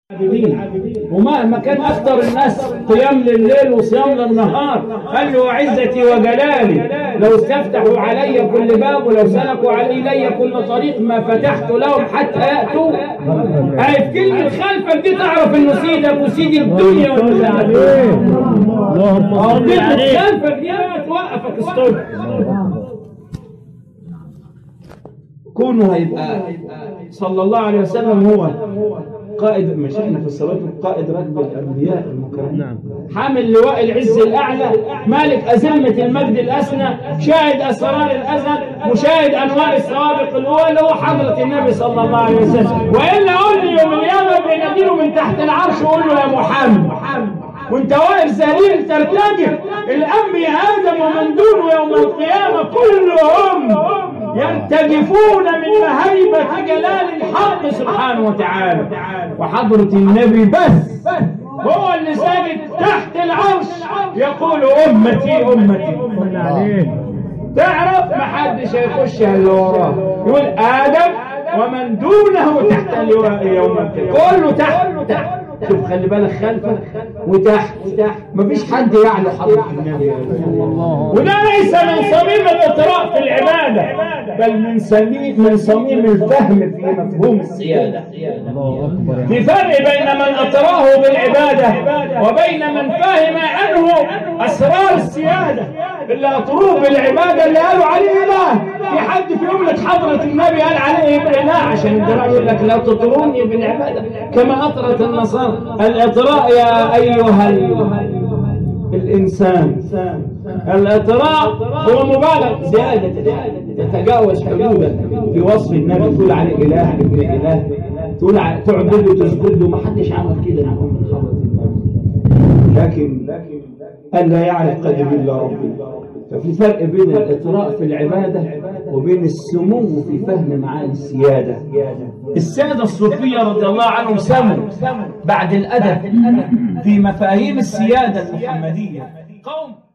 ومهما كان اكثر الناس قيام لليل وصيام للنهار قال له عزتي وجلالي لو استفتحوا علي كل باب ولو سلكوا علي كل طريق ما فتحت لهم حتى ياتوا هاي في كلمه خلفك دي تعرف انه سيدك وسيد الدنيا والآخرة. اللهم اه صل كلمه عليه خلفك دي بقى توقفك الصبح كونه هيبقى صلى الله عليه وسلم هو قائد مش احنا في الصلاه قائد ركب الانبياء المكرمين نعم. حامل لواء العز الاعلى مالك ازمه المجد الاسنى شاهد اسرار الازل مشاهد انواع السوابق الاولى هو حضره النبي صلى الله عليه وسلم والا قول لي يوم القيامه بيناديله من تحت العرش وقول له يا محمد وانت واقف ذليل ترتجف الانبياء ادم ومن دونه يوم القيامه كلهم يرتجفون من مهيبة جلال الحق سبحانه وتعالى وحضرة النبي بس هو اللي ساجد تحت العرش يقول أمتي أمتي صل عليه تعرف محدش هيخش الا وراه يقول آدم ومن دونه تحت اللواء يوم القيامة كله تحت تحت شوف خلي بالك خلفك وتحت مفيش حد يعلو حضرة النبي وده ليس من صميم الاطراء في العبادة بل من صميم من صميم الفهم في مفهوم السيادة الله اكبر يا في فرق بين من أطراه بالعبادة وبين من فهم عنه أسرار السيادة اللي أطروه بالعبادة اللي قالوا عليه إله في حد في جملة حضرة النبي قال عليه إله عشان الدراء يقول لك لا تطروني بالعبادة كما أطرت النصارى الإطراء يا أيها ال- الإنسان الإطراء هو مبالغ زيادة تتجاوز حدودك في وصف النبي تقول عليه إله ابن إله تقول ع- تعبده تسجد له ما حدش عمل كده نحن من حضرة النبي لكن قال لا يعرف قدر إلا ربي ففي فرق بين الإطراء في العبادة وبين السمو في فهم معاني السيادة السادة الصوفية رضي الله عنهم سموا بعد الأدب في مفاهيم السيادة المحمدية قوم